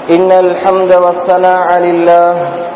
إن الحمد والثناء لله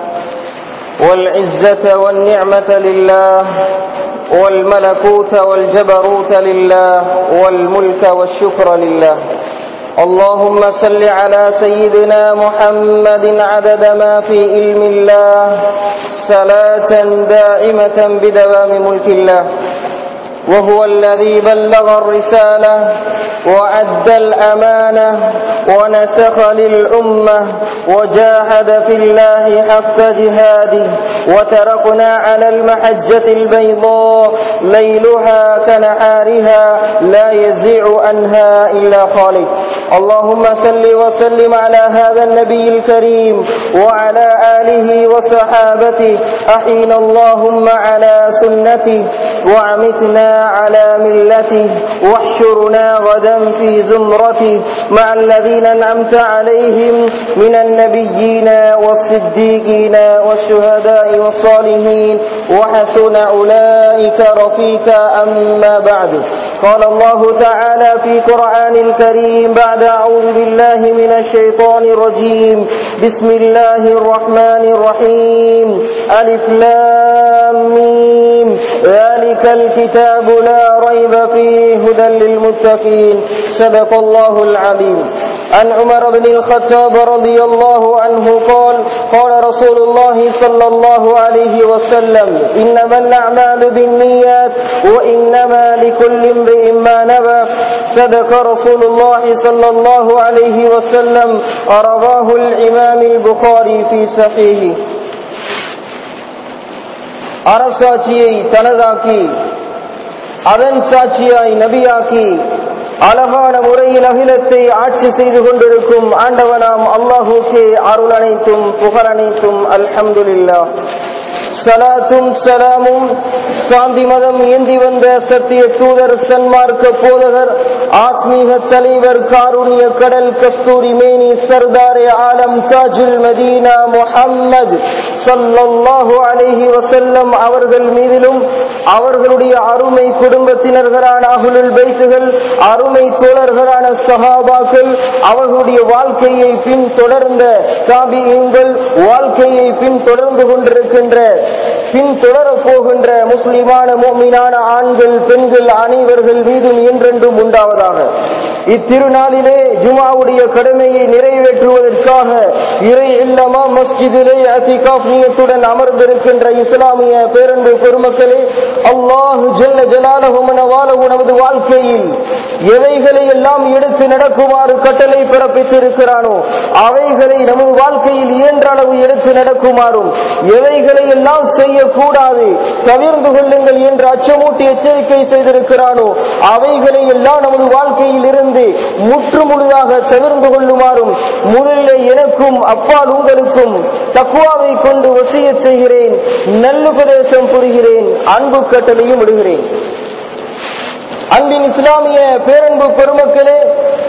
والعزة والنعمة لله والملكوت والجبروت لله والملك والشكر لله اللهم صل على سيدنا محمد عدد ما في علم الله صلاة دائمة بدوام ملك الله وهو الذي بلغ الرسالة وأدى الأمانة ونسخ للأمة وجاهد في الله حق جهاده وتركنا على المحجة البيضاء ليلها كنهارها لا يزيع عنها إلا خالد اللهم صل وسلم على هذا النبي الكريم وعلى آله وصحابته أحينا اللهم على سنته وعمتنا على ملته واحشرنا غدا في زمرته مع الذين أنعمت عليهم من النبيين والصديقين والشهداء والصالحين وحسن أولئك رفيقا أما بعد قال الله تعالى في قرآن الكريم بعد أعوذ بالله من الشيطان الرجيم بسم الله الرحمن الرحيم ألف لام ميم ذلك الكتاب لا ريب فيه هدى للمتقين صدق الله العليم عن عمر بن الخطاب رضي الله عنه قال قال رسول الله صلى الله عليه وسلم إنما الأعمال بالنيات وإنما لكل امرئ ما نوى صدق رسول الله صلى الله عليه وسلم رواه الإمام البخاري في صحيحه அரசாட்சியை தனதாக்கி அதன் சாட்சியாய் நபியாக்கி அழகான முறையில் அகிலத்தை ஆட்சி செய்து கொண்டிருக்கும் ஆண்டவனாம் அல்லாஹூக்கே அருள் அனைத்தும் புகழ் அனைத்தும் அல்ஹம்துலில்லா சலாத்தும் சலாமும் சாந்தி மதம் ஏந்தி வந்த சத்திய தூதர் சன்மார்க்க போதகர் ஆத்மீக தலைவர் காருண்ய கடல் கஸ்தூரி மேனி சர்தாரே ஆலம் தாஜுல் மதீனா முஹம்மது சல்லல்லாஹு அலைஹி வசல்லம் அவர்கள் மீதிலும் அவர்களுடைய அருமை குடும்பத்தினர்களான அகுலுல் பைத்துகள் அருமை தோழர்களான சஹாபாக்கள் அவர்களுடைய வாழ்க்கையை பின் தொடர்ந்த தாபியங்கள் வாழ்க்கையை பின் தொடர்ந்து கொண்டிருக்கின்ற பின் தொடரப் போகின்ற முஸ்லிமான மோமினான ஆண்கள் பெண்கள் அனைவர்கள் மீதும் என்றென்றும் உண்டாவதாக இத்திருநாளிலே ஜுமாவுடைய கடமையை நிறைவேற்றுவதற்காக இறை இல்லமா மஸ்ஜிதிலே அத்திகாப் நீயத்துடன் அமர்ந்திருக்கின்ற இஸ்லாமிய பேரன்பு பெருமக்களே அல்லாஹு ஜல்ல ஜலாலகுமன வாழவு நமது வாழ்க்கையில் எவைகளை எல்லாம் எடுத்து நடக்குமாறு கட்டளை பிறப்பித்திருக்கிறானோ அவைகளை நமது வாழ்க்கையில் இயன்ற அளவு எடுத்து நடக்குமாறும் எவைகளை எல்லாம் செய்யக்கூடாது தவிர்ந்து கொள்ளுங்கள் என்று அச்சமூட்டி எச்சரிக்கை செய்திருக்கிறானோ அவைகளை எல்லாம் நமது வாழ்க்கையில் இருந்து முற்று முழுதாக தவிர்ந்து கொள்ளுமாறும் முதலில் எனக்கும் அப்பால் உங்களுக்கும் தக்குவாவை கொண்டு வசிய செய்கிறேன் நல்லுபதேசம் புரிகிறேன் அன்பு கட்டளையும் விடுகிறேன் அன்பின் இஸ்லாமிய பேரன்பு பெருமக்களே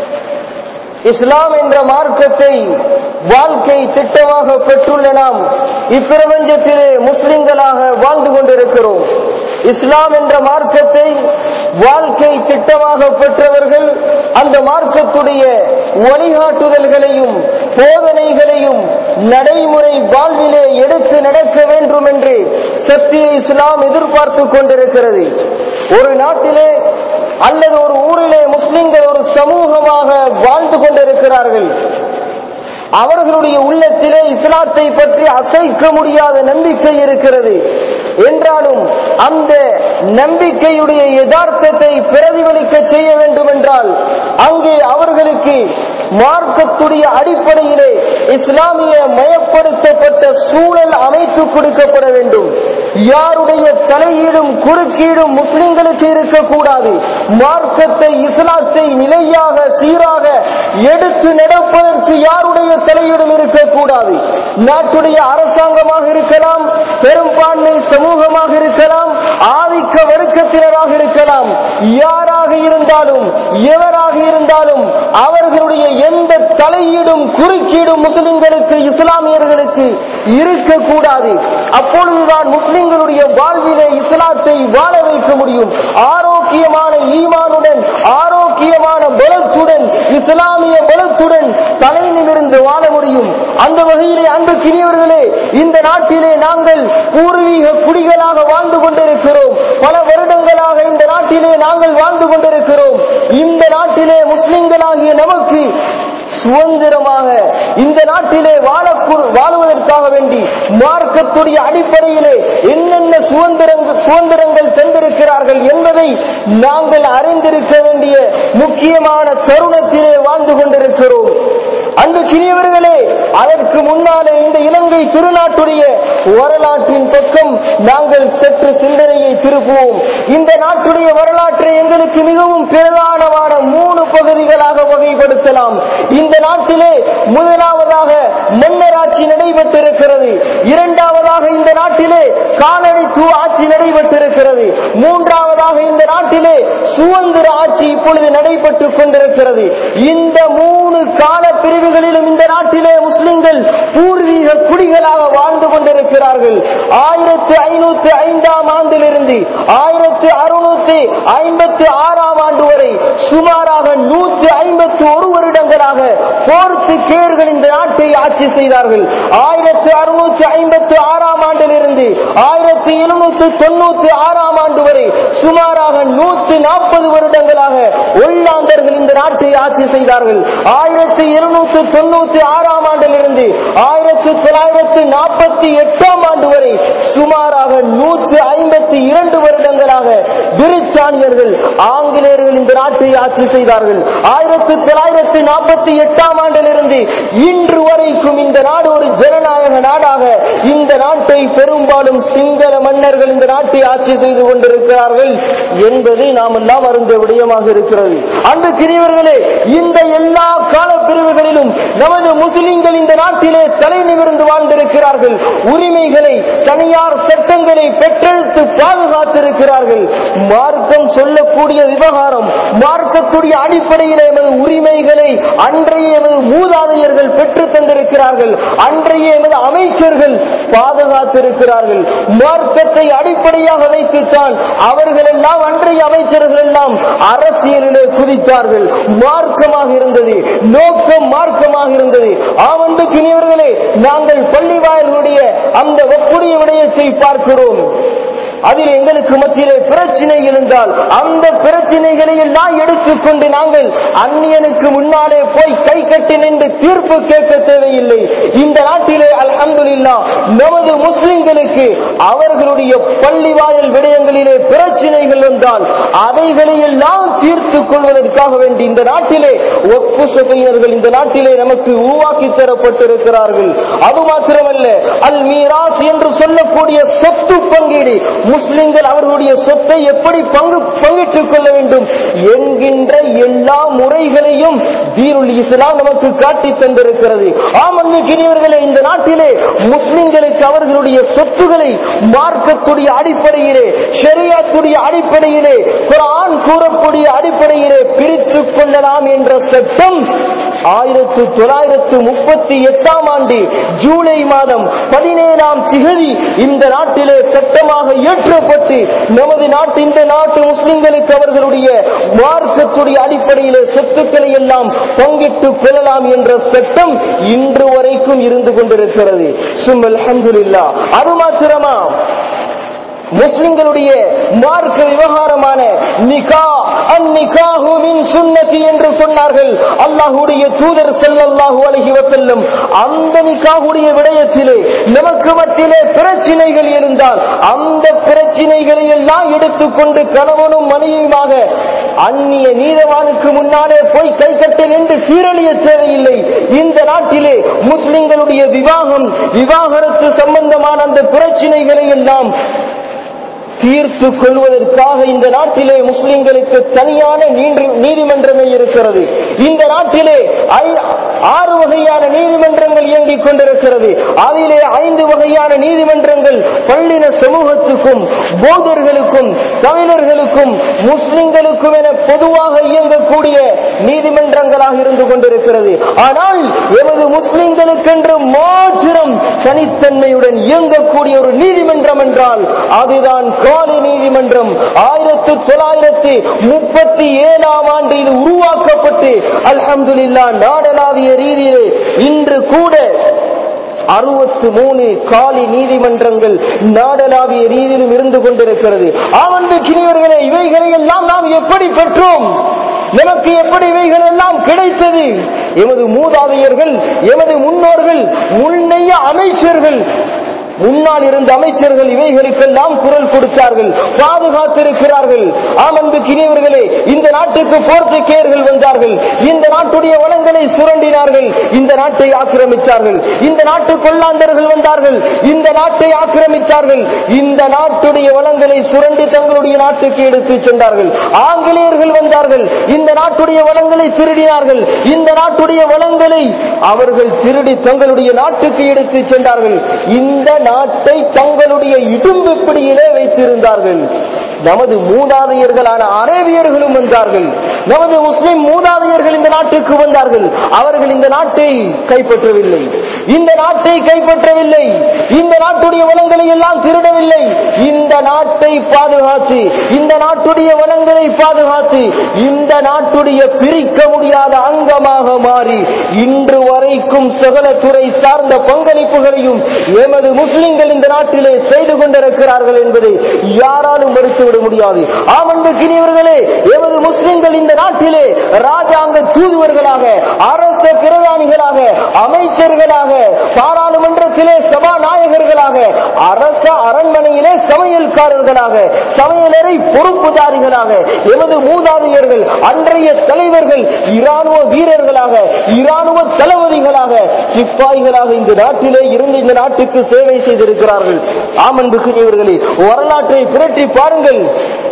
இஸ்லாம் என்ற மார்க்கத்தை வாழ்க்கை திட்டமாக பெற்றுள்ள நாம் இப்பிரபஞ்சத்திலே முஸ்லிம்களாக வாழ்ந்து கொண்டிருக்கிறோம் இஸ்லாம் என்ற மார்க்கத்தை வாழ்க்கை திட்டமாக பெற்றவர்கள் அந்த மார்க்கத்துடைய வழிகாட்டுதல்களையும் போதனைகளையும் நடைமுறை வாழ்விலே எடுத்து நடக்க வேண்டும் என்று சத்திய இஸ்லாம் எதிர்பார்த்து கொண்டிருக்கிறது ஒரு நாட்டிலே அல்லது ஒரு ஊரிலே முஸ்லிம்கள் ஒரு சமூகமாக வாழ்ந்து கொண்டிருக்கிறார்கள் அவர்களுடைய உள்ளத்திலே இஸ்லாத்தை பற்றி அசைக்க முடியாத நம்பிக்கை இருக்கிறது என்றாலும் அந்த நம்பிக்கையுடைய யதார்த்தத்தை பிரதிபலிக்க செய்ய வேண்டும் என்றால் அங்கே அவர்களுக்கு மார்க்கத்துடைய அடிப்படையிலே இஸ்லாமிய மயப்படுத்தப்பட்ட சூழல் அமைத்து கொடுக்கப்பட வேண்டும் யாருடைய தலையீடும் குறுக்கீடும் முஸ்லிம்களுக்கு இருக்கக்கூடாது மார்க்கத்தை இஸ்லாத்தை நிலையாக சீராக எடுத்து நடப்பதற்கு யாருடைய தலையீடும் இருக்கக்கூடாது நாட்டுடைய அரசாங்கமாக இருக்கலாம் பெரும்பான்மை சமூகமாக இருக்கலாம் ஆதிக்க வர்க்கத்தினராக இருக்கலாம் யாராக இருந்தாலும் எவராக இருந்தாலும் அவர்களுடைய எந்த தலையீடும் குறுக்கீடும் முஸ்லிம்களுக்கு இஸ்லாமியர்களுக்கு இருக்கக்கூடாது அப்பொழுதுதான் முஸ்லிம்களுடைய வாழ்விலே இஸ்லாத்தை வாழ வைக்க முடியும் ஆரோக்கியமான ஈமானுடன் ஆரோக்கியமான பலத்துடன் இஸ்லாமிய பலத்துடன் தலை நிமிர்ந்து வாழ முடியும் அந்த வகையிலே அன்புக்கினியவர்களே இந்த நாட்டிலே நாங்கள் பூர்வீக குடிகளாக வாழ்ந்து கொண்டிருக்கிறோம் பல வருடங்களாக இந்த நாட்டிலே நாங்கள் வாழ்ந்து கொண்டிருக்கிறோம் இந்த நாட்டிலே முஸ்லிம்களாகிய நமக்கு சுதந்திரமாக இந்த நாட்டிலே வாழக்கூ- வாழுவதற்காக வேண்டி மார்க்கத்துடைய அடிப்படையிலே என்னென்ன சுதந்திரங்கள் சுதந்திரங்கள் தந்திருக்கிறார்கள் என்பதை நாங்கள் அறிந்திருக்க வேண்டிய முக்கியமான தருணத்திலே வாழ்ந்து கொண்டிருக்கிறோம் அன்பு கிரியவர்களே அதற்கு முன்னாலே இந்த இலங்கை திருநாட்டுடைய வரலாற்றின் பக்கம் நாங்கள் சற்று சிந்தனையை திருப்புவோம் இந்த நாட்டுடைய வரலாற்றை எங்களுக்கு மிகவும் பிரதானமான மூணு பகுதிகளாக வகைப்படுத்தலாம் இந்த நாட்டிலே முதலாவதாக மன்னராட்சி நடைபெற்றிருக்கிறது இரண்டாவதாக இந்த நாட்டிலே காலனித்துவ ஆட்சி நடைபெற்றிருக்கிறது மூன்றாவதாக இந்த நாட்டிலே சுதந்திர ஆட்சி இப்பொழுது நடைபெற்றுக் கொண்டிருக்கிறது இந்த மூணு கால பிரிவுகளிலும் இந்த நாட்டிலே முஸ்லிம்கள் பூர்வீக குடிகளாக வாழ்ந்து கொண்டிருக்கிறார்கள் ஆயிரத்தி ஐநூத்தி ஐந்தாம் ஆண்டிலிருந்து ஆயிரத்தி அறுநூத்தி ஐம்பத்தி ஆறாம் ஆண்டு வரை சுமாராக நூத்தி ஐம்பத்தி ஒரு வருடங்களாக போர்த்துகேயர்கள் இந்த நாட்டை ஆட்சி செய்தார்கள் ஆயிரத்தி அறுநூத்தி ஐம்பத்தி ஆறாம் ஆண்டிலிருந்து ஆயிரத்தி எழுநூத்தி தொண்ணூத்தி ஆறாம் ஆண்டு வரை சுமாராக நூத்தி நாற்பது வருடங்களாக ஒல்லாந்தர்கள் இந்த நாட்டை ஆட்சி செய்தார்கள் ஆயிரத்தி இருநூத்தி தொண்ணூத்தி ஆறாம் ஆண்டிலிருந்து ஆயிரத்தி தொள்ளாயிரத்தி நாற்பத்தி எட்டாம் ஆண்டு வரை சுமாராக நூத்தி ஐம்பத்தி இரண்டு வருடங்களாக பிரித்தானியர்கள் ஆங்கிலேயர்கள் இந்த நாட்டை ஆட்சி செய்தார்கள் ஆயிரத்தி தொள்ளாயிரத்தி நாற்பத்தி எட்டாம் ஆண்டிலிருந்து இன்று வரைக்கும் இந்த நாடு ஒரு ஜனநாயக நாடாக இந்த நாட்டை பெரும்பாலும் சிங்கள மன்னர்கள் இந்த நாட்டை ஆட்சி செய்து கொண்டிருக்கிறார்கள் என்பதை நாம் எல்லாம் அறிந்த விடயமாக இருக்கிறது அன்பு கிரியவர்களே இந்த எல்லா கால பிரிவுகளிலும் நமது முஸ்லிம்கள் இந்த நாட்டிலே தலை நிமிர்ந்து வாழ்ந்திருக்கிறார்கள் உரிமைகளை தனியார் சட்டங்களை பெற்றெடுத்து பாதுகாத்திருக்கிறார்கள் மார்க்கம் சொல்லக்கூடிய விவகாரம் மார்க்கத்துடைய அடிப்படையில் எமது உரிமைகளை அன்றைய எமது மூதாதையர்கள் பெற்று தந்திருக்கிறார்கள் அன்றைய எமது அமைச்சர்கள் பாதுகாத்திருக்கிறார்கள் மார்க்கத்தை அடிப்படையாக வைத்துத்தான் அவர்கள் எல்லாம் அன்றைய அமைச்சர்கள் எல்லாம் அரசியலிலே குதித்தார்கள் மார்க்கமாக இருந்தது நோக்கம் மார்க்கமாக இருந்தது ஆவண்டு கிணியவர்களே நாங்கள் பள்ளி வாயிலுடைய அந்த ஒப்புடைய விடயத்தை பார்க்கிறோம் அதில் எங்களுக்கு மத்தியிலே பிரச்சனை இருந்தால் அந்த பிரச்சனைகளை எல்லாம் எடுத்துக்கொண்டு நாங்கள் அந்நியனுக்கு முன்னாலே போய் கை கட்டி நின்று தீர்ப்பு கேட்க தேவையில்லை இந்த நாட்டிலே அல்ஹம்துலில்லா நமது முஸ்லிம்களுக்கு அவர்களுடைய பள்ளி வாயில் விடயங்களிலே பிரச்சனைகள் வந்தால் அவைகளை எல்லாம் தீர்த்துக் கொள்வதற்காக வேண்டி இந்த நாட்டிலே ஒப்பு சபையினர்கள் இந்த நாட்டிலே நமக்கு உருவாக்கி தரப்பட்டிருக்கிறார்கள் அது மாத்திரமல்ல அல் மீராஸ் என்று சொல்லக்கூடிய சொத்து பங்கீடு முஸ்லிம்கள் அவர்களுடைய சொத்தை எப்படி பங்கு பங்கிட்டுக் கொள்ள வேண்டும் என்கின்ற எல்லா முறைகளையும் தீருல் இஸ்லாம் நமக்கு காட்டி தந்திருக்கிறது ஆமன்மிக்கினியவர்களே இந்த நாட்டிலே முஸ்லிம்களுக்கு அவர்களுடைய சொத்துக்களை மார்க்கத்துடைய அடிப்படையிலே ஷரியாத்துடைய அடிப்படையிலே குரான் கூறக்கூடிய அடிப்படையிலே பிரித்துக் கொள்ளலாம் என்ற சட்டம் ஆயிரத்து தொள்ளாயிரத்து முப்பத்தி எட்டாம் ஆண்டு ஜூலை மாதம் பதினேழாம் திகதி இந்த நாட்டிலே சட்டமாக இயற்றப்பட்டு நமது நாட்டு இந்த நாட்டு முஸ்லிம்களுக்கு அவர்களுடைய மார்க்கத்துடைய அடிப்படையிலே சொத்துக்களை எல்லாம் பங்கிட்டுக் கொள்ளலாம் என்ற சட்டம் இன்று வரைக்கும் இருந்து கொண்டிருக்கிறது சும் அல்ஹம்துலில்லா அது மாத்திரமா முஸ்லிம்களுடைய மார்க்க விவகாரமான நிகா அந்நிகாஹு மின் சுன்னதி என்று சொன்னார்கள் அல்லாஹ்வுடைய தூதர் ஸல்லல்லாஹு அலைஹி வஸல்லம் அந்த நிகாஹுடைய விடயத்திலே நமக்கு மத்தியிலே பிரச்சனைகள் இருந்தால் அந்த பிரச்சனைகளை எல்லாம் எடுத்துக்கொண்டு கணவனும் மனைவியுமாக அந்நிய நீதவானுக்கு முன்னாலே போய் கை கட்ட நின்று சீரழிய தேவையில்லை இந்த நாட்டிலே முஸ்லிம்களுடைய விவாகம் விவாகரத்து சம்பந்தமான அந்த பிரச்சனைகளை எல்லாம் தீர்த்து கொள்வதற்காக இந்த நாட்டிலே முஸ்லிம்களுக்கு தனியான நீண்டி- நீதிமன்றமே இருக்கிறது இந்த நாட்டிலே ஐ- ஆறு வகையான நீதிமன்றங்கள் இயங்கிக் கொண்டிருக்கிறது அதிலே ஐந்து வகையான நீதிமன்றங்கள் பள்ளின சமூகத்துக்கும் போதர்களுக்கும் தமிழர்களுக்கும் முஸ்லிம்களுக்கும் என பொதுவாக இயங்கக்கூடிய நீதிமன்றங்களாக இருந்து கொண்டிருக்கிறது ஆனால் எமது முஸ்லிம்களுக்கென்று மாத்திரம் தனித்தன்மையுடன் இயங்கக்கூடிய ஒரு நீதிமன்றம் என்றால் அதுதான் காலி நீதிமன்றம் ஆயிரத்தி தொள்ளாயிரத்தி முப்பத்தி ஏழாம் ஆண்டு இது உருவாக்கப்பட்டு அல்ஹம்துலில்லா நாடளாவிய ரீதியிலே இன்று கூட அறுபத்து மூணு காலி நீதிமன்றங்கள் நாடளாவிய ரீதியிலும் இருந்து கொண்டிருக்கிறது ஆவண்டு கிணியவர்களே இவைகளை எல்லாம் நாம் எப்படி பெற்றோம் நமக்கு எப்படி இவைகள் எல்லாம் கிடைத்தது எமது மூதாதையர்கள் எமது முன்னோர்கள் முன்னைய அமைச்சர்கள் முன்னால் இருந்த அமைச்சர்கள் இவைகளுக்கெல்லாம் குரல் கொடுத்தார்கள் பாதுகாத்திருக்கிறார்கள் ஆமன்பு கிணியவர்களே இந்த நாட்டுக்கு போர்த்துகேயர்கள் வந்தார்கள் இந்த நாட்டுடைய வளங்களை சுரண்டினார்கள் இந்த நாட்டை ஆக்கிரமித்தார்கள் இந்த நாட்டு கொள்ளாண்டர்கள் வந்தார்கள் இந்த நாட்டை ஆக்கிரமித்தார்கள் இந்த நாட்டுடைய வளங்களை சுரண்டி தங்களுடைய நாட்டுக்கு எடுத்து சென்றார்கள் ஆங்கிலேயர்கள் வந்தார்கள் இந்த நாட்டுடைய வளங்களை திருடினார்கள் இந்த நாட்டுடைய வளங்களை அவர்கள் திருடி தங்களுடைய நாட்டுக்கு எடுத்து சென்றார்கள் இந்த நாட்டை தங்களுடைய இடும்பு பிடியிலே வைத்திருந்தார்கள் நமது மூதாதையர்களான அரேபியர்களும் வந்தார்கள் நமது முஸ்லிம் மூதாதையர்கள் இந்த நாட்டுக்கு வந்தார்கள் அவர்கள் இந்த நாட்டை கைப்பற்றவில்லை இந்த நாட்டை கைப்பற்றவில்லை இந்த நாட்டுடைய வளங்களை எல்லாம் திருடவில்லை இந்த நாட்டை பாதுகாத்து இந்த நாட்டுடைய வளங்களை பாதுகாத்து இந்த நாட்டுடைய பிரிக்க முடியாத அங்கமாக மாறி இன்று வரைக்கும் சகல துறை சார்ந்த பங்களிப்புகளையும் எமது முஸ்லிம்கள் இந்த நாட்டிலே செய்து கொண்டிருக்கிறார்கள் என்பதை யாராலும் மறுத்துவிட முடியாது ஆமன்பு கிணியவர்களே எமது முஸ்லிம்கள் இந்த நாட்டிலே ராஜாங்க தூதுவர்களாக அரச பிரதானிகளாக அமைச்சர்களாக பாராளுமன்றத்திலே சபாநாயகர்களாக அரச அரண்மனையிலே சமையல்காரர்களாக சமையலறை பொறுப்புதாரிகளாக எமது மூதாதையர்கள் அன்றைய தலைவர்கள் இராணுவ வீரர்களாக இராணுவ தளபதிகளாக சிப்பாய்களாக இந்த நாட்டிலே இருந்து இந்த நாட்டுக்கு சேவை செய்திருக்கிறார்கள் ஆமன்புக்குரியவர்களே வரலாற்றை புரட்டி பாருங்கள்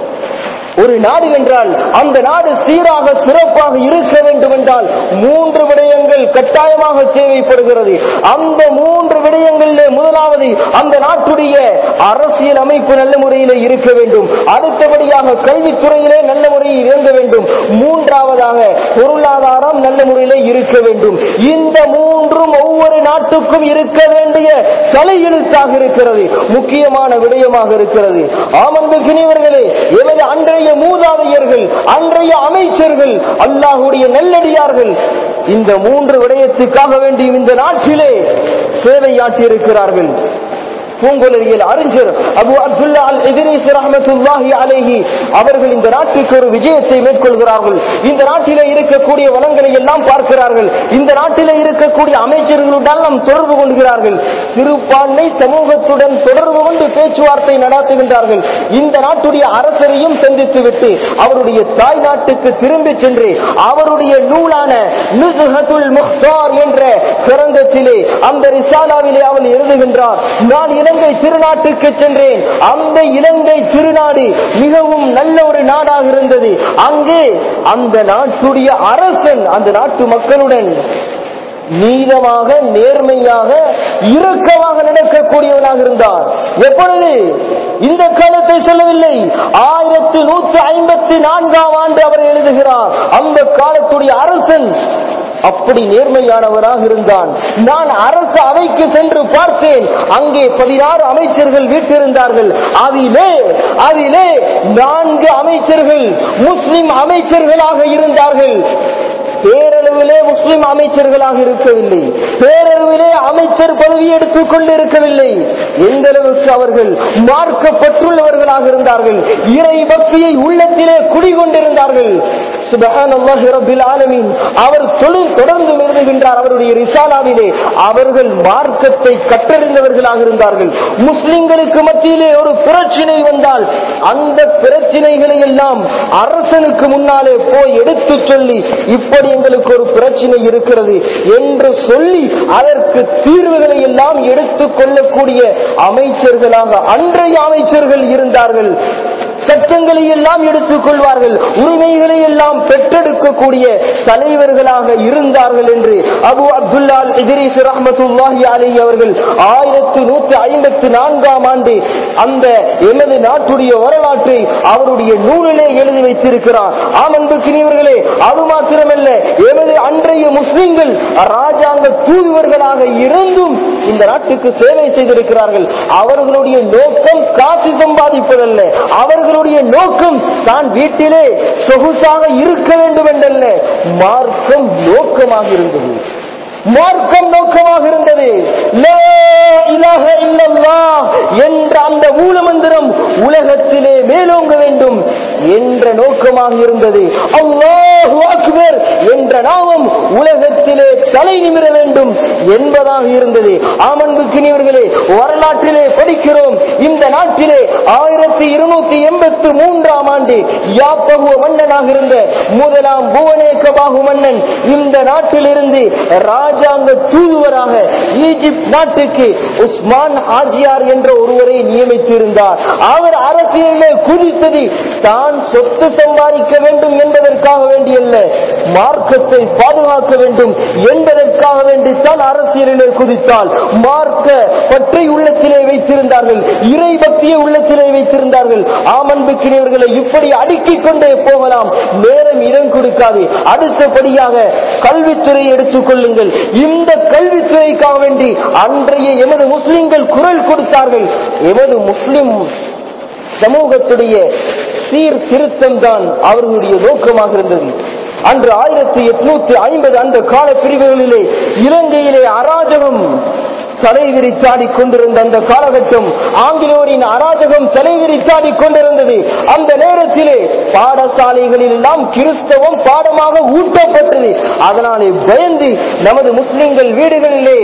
ஒரு நாடு என்றால் அந்த நாடு சீராக சிறப்பாக இருக்க வேண்டும் என்றால் மூன்று விடயங்கள் கட்டாயமாக தேவைப்படுகிறது அந்த மூன்று விடயங்களிலே முதலாவது அந்த நாட்டுடைய அரசியல் அமைப்பு நல்ல முறையிலே இருக்க வேண்டும் அடுத்தபடியாக கல்வித்துறையிலே நல்ல முறையில் இயங்க வேண்டும் மூன்றாவதாக பொருளாதாரம் நல்ல முறையிலே இருக்க வேண்டும் இந்த மூன்றும் ஒவ்வொரு நாட்டுக்கும் இருக்க வேண்டிய தலையெழுத்தாக இருக்கிறது முக்கியமான விடயமாக இருக்கிறது ஆமன்பு கிணிவர்களே எமது அன்றைய மூதாதையர்கள் அன்றைய அமைச்சர்கள் அல்லாஹுடைய நல்லடியார்கள் இந்த மூன்று விடயத்துக்காக வேண்டியும் இந்த நாட்டிலே சேவையாற்றியிருக்கிறார்கள் பூங்குலரியில் அறிஞர் அபு அப்துல்லா அல் இதிரிஸ் ரஹமத்துல்லாஹி அலைஹி அவர்கள் இந்த நாட்டுக்கு ஒரு விஜயத்தை மேற்கொள்கிறார்கள் இந்த நாட்டிலே இருக்கக்கூடிய வளங்களை எல்லாம் பார்க்கிறார்கள் இந்த நாட்டிலே இருக்கக்கூடிய அமைச்சர்களுடன் நாம் தொடர்பு கொள்கிறார்கள் சிறுபான்மை சமூகத்துடன் தொடர்பு கொண்டு பேச்சுவார்த்தை நடத்துகின்றார்கள் இந்த நாட்டுடைய அரசரையும் சந்தித்துவிட்டு அவருடைய தாய் நாட்டுக்கு திரும்பி சென்று அவருடைய நூலான நுசுஹத்துல் முக்தார் என்ற கிரந்தத்திலே அந்த ரிசாலாவிலே அவள் எழுதுகின்றார் நான் இலங்கை திருநாட்டுக்கு சென்றேன் அந்த இலங்கை திருநாடு மிகவும் நல்ல ஒரு நாடாக இருந்தது அங்கே அந்த நாட்டுடைய அரசன் அந்த நாட்டு மக்களுடன் நீளமாக நேர்மையாக இரக்கமாக நடக்கக்கூடியவனாக இருந்தார் எப்பொழுது இந்த காலத்தை சொல்லவில்லை ஆயிரத்தி நூத்தி ஐம்பத்தி நான்காம் ஆண்டு அவர் எழுதுகிறார் அந்த காலத்துடைய அரசன் அப்படி நேர்மையானவராக இருந்தான் நான் அரசு அவைக்கு சென்று பார்த்தேன் அங்கே பதினாறு அமைச்சர்கள் வீட்டிருந்தார்கள் அதிலே அதிலே நான்கு அமைச்சர்கள் முஸ்லிம் அமைச்சர்களாக இருந்தார்கள் பேரளவிலே முஸ்லிம் அமைச்சர்களாக இருக்கவில்லை பேரளவிலே அமைச்சர் பதவி எடுத்துக் கொண்டு இருக்கவில்லை எந்த அளவுக்கு அவர்கள் மார்க்கப்பட்டுள்ளவர்களாக இருந்தார்கள் இறை பக்தியை உள்ளத்திலே குடிகொண்டிருந்தார்கள் சுபஹானல்லாஹி ரப்பில் ஆலமீன் அவர் தொழில் தொடர்ந்து எழுதுகின்றார் அவருடைய ரிசாலாவிலே அவர்கள் மார்க்கத்தை கற்றறிந்தவர்களாக இருந்தார்கள் முஸ்லிம்களுக்கு மத்தியிலே ஒரு பிரச்சனை வந்தால் அந்த பிரச்சனைகளை எல்லாம் அரசனுக்கு முன்னாலே போய் எடுத்து சொல்லி இப்படி எங்களுக்கு ஒரு பிரச்சனை இருக்கிறது என்று சொல்லி அதற்கு தீர்வுகளை எல்லாம் எடுத்துக் கொள்ளக்கூடிய அமைச்சர்களாக அன்றைய அமைச்சர்கள் இருந்தார்கள் சட்டங்களை எல்லாம் எடுத்துக் கொள்வார்கள் உரிமைகளை எல்லாம் பெற்றெடுக்கக்கூடிய தலைவர்களாக இருந்தார்கள் என்று அபு அப்துல்லா இதிரிஸ் ரஹமத்துல்லாஹி அலி அவர்கள் ஆயிரத்தி நூத்தி ஐம்பத்தி நான்காம் ஆண்டு அந்த எமது நாட்டுடைய வரலாற்றை அவருடைய நூலிலே எழுதி வைத்திருக்கிறார் ஆமன்புக்கினியவர்களே அது மாத்திரமல்ல எமது அன்றைய முஸ்லிம்கள் ராஜாங்க தூதுவர்களாக இருந்தும் இந்த நாட்டுக்கு சேவை செய்திருக்கிறார்கள் அவர்களுடைய நோக்கம் காசு சம்பாதிப்பதல்ல அவர்களுடைய நோக்கம் தான் வீட்டிலே சொகுசாக இருக்க வேண்டும் என்றல்ல மார்க்கம் நோக்கமாக இருந்தது மார்க்கம் நோக்கமாக இருந்தது லா இலாஹ இல்லல்லாஹ் என்ற அந்த மூலமந்திரம் உலகத்திலே மேலோங்க வேண்டும் என்ற நோக்கமாக இருந்தது அல்லாஹு அக்பர் என்ற நாமம் உலகத்திலே தலை நிமிர வேண்டும் என்பதாக இருந்தது ஆமன்புக்கினியவர்களே வரலாற்றிலே படிக்கிறோம் இந்த நாட்டிலே ஆயிரத்தி இருநூத்தி எண்பத்தி மூன்றாம் ஆண்டு யாப்பகுவ மன்னனாக இருந்த முதலாம் புவனேக பாகு மன்னன் இந்த நாட்டிலிருந்து ராஜாங்க தூதுவராக ஈஜிப்ட் நாட்டுக்கு உஸ்மான் ஹாஜியார் என்ற ஒருவரை நியமித்திருந்தார் அவர் அரசியலிலே குதித்தது தான் சொத்து சம்பாதிக்க வேண்டும் என்பதற்காக வேண்டியல்ல மார்க்கத்தை பாதுகாக்க வேண்டும் என்பதற்காக வேண்டித்தான் அரசியலிலே குதித்தால் மார்க்க பற்றி உள்ளத்திலே வைத்திருந்தார்கள் இறை பக்தியை உள்ளத்திலே வைத்திருந்தார்கள் ஆமன்புக்கினவர்களை இப்படி அடுக்கிக் கொண்டே போகலாம் நேரம் இடம் கொடுக்காது அடுத்தபடியாக கல்வித்துறை எடுத்துக் கொள்ளுங்கள் இந்த கல்வித்துறைக்காக வேண்டி அன்றைய எமது முஸ்லிம்கள் குரல் கொடுத்தார்கள் எமது முஸ்லிம் சமூகத்துடைய சீர்திருத்தம் தான் அவர்களுடைய நோக்கமாக இருந்தது அன்று ஆயிரத்தி எட்நூத்தி ஐம்பது அந்த கால பிரிவுகளிலே இலங்கையிலே அராஜகம் தலைவிரிச்சாடி கொண்டிருந்த அந்த காலகட்டம் ஆங்கிலேயரின் அராஜகம் தலைவிரிச்சாடி கொண்டிருந்தது அந்த நேரத்திலே பாடசாலைகளில் எல்லாம் கிறிஸ்தவம் பாடமாக ஊட்டப்பட்டது அதனாலே பயந்து நமது முஸ்லிம்கள் வீடுகளிலே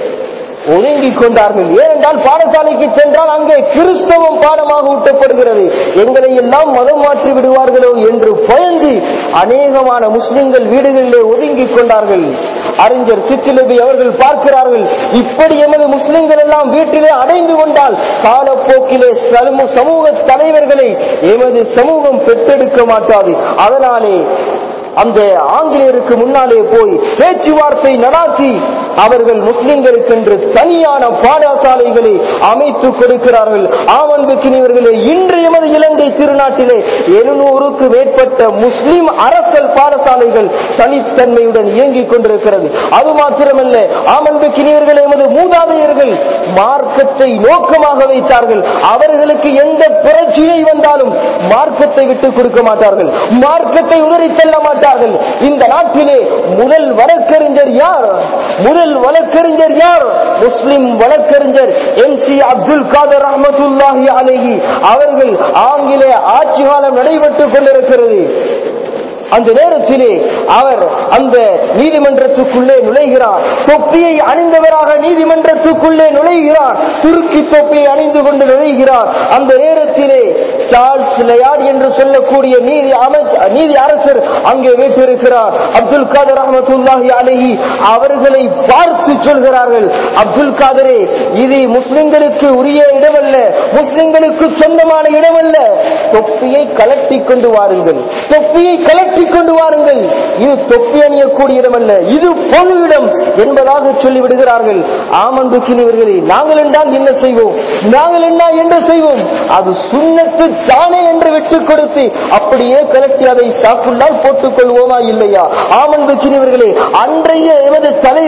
ஒதுங்கிக் கொண்டார்கள் ஏனென்றால் பாடசாலைக்கு சென்றால் அங்கே கிறிஸ்தவம் பாடமாக ஊட்டப்படுகிறது எங்களை எல்லாம் மதம் மாற்றி விடுவார்களோ என்று பயந்து அநேகமான முஸ்லிம்கள் வீடுகளிலே ஒதுங்கிக் கொண்டார்கள் அறிஞர் சிச்சிலபி அவர்கள் பார்க்கிறார்கள் இப்படி எமது முஸ்லிம்கள் எல்லாம் வீட்டிலே அடைந்து கொண்டால் காலப்போக்கிலே சமூ- சமூக தலைவர்களை எமது சமூகம் பெற்றெடுக்க மாட்டாது அதனாலே அந்த ஆங்கிலேயருக்கு முன்னாலே போய் பேச்சுவார்த்தை நடாத்தி அவர்கள் முஸ்லிம்களுக்கென்று தனியான பாடசாலைகளை அமைத்து கொடுக்கிறார்கள் ஆமன்புக்கினியவர்களே இன்று எமது இலங்கை திருநாட்டிலே எழுநூறுக்கு மேற்பட்ட முஸ்லிம் அரசல் பாடசாலைகள் தனித்தன்மையுடன் இயங்கிக் கொண்டிருக்கிறது அது மாத்திரமல்ல ஆமன்புக்கினியவர்களே எமது மூதாதையர்கள் மார்க்கத்தை நோக்கமாக வைத்தார்கள் அவர்களுக்கு எந்த பிரச்சனை வந்தாலும் மார்க்கத்தை விட்டு கொடுக்க மாட்டார்கள் மார்க்கத்தை உதறி செல்ல மாட்டார்கள் இந்த நாட்டிலே முதல் வழக்கறிஞர் யார் முதல் வழக்கறிஞர் யார் முஸ்லிம் வழக்கறிஞர் எம் சி அப்துல் காதர் ரஹமத்துல்லாஹி அலைஹி அவர்கள் ஆங்கில ஆட்சி காலம் நடைபெற்றுக் கொண்டிருக்கிறது அந்த நேரத்திலே அவர் அந்த நீதிமன்றத்துக்குள்ளே நுழைகிறார் தொப்பியை அணிந்தவராக நீதிமன்றத்துக்குள்ளே நுழைகிறார் துருக்கி தொப்பியை அணிந்து கொண்டு நுழைகிறார் அந்த நேரத்திலே சார்ல்ஸ் லயாட் என்று சொல்லக்கூடிய நீதி அமைச்ச நீதி அரசர் அங்கே வீட்டிருக்கிறார் அப்துல் காதர் ரஹமத்துல்லாஹி அலைஹி அவர்களை பார்த்து சொல்கிறார்கள் அப்துல் காதரே இது முஸ்லிம்களுக்கு உரிய இடமல்ல முஸ்லிம்களுக்கு சொந்தமான இடமல்ல தொப்பியை கலட்டி கொண்டு வாருங்கள் தொப்பியை கலட்டி கொண்டு வாருங்கள் இது தொப்பி அணியக்கூடிய இடமல்ல இது பொது இடம் என்பதாக சொல்லி விடுகிறார்கள் ஆமன்புக்கினவர்களே நாங்கள் என்றால் என்ன செய்வோம் நாங்கள் என்ன என்ன செய்வோம் அது சுண்ணத்து தானே என்று விட்டுக் கொடுத்து அப்படியே கலட்டி அதை சாக்குள்ளால் போட்டுக் கொள்வோமா இல்லையா ஆமன்புக்கினவர்களே அன்றைய எமது தலைவர்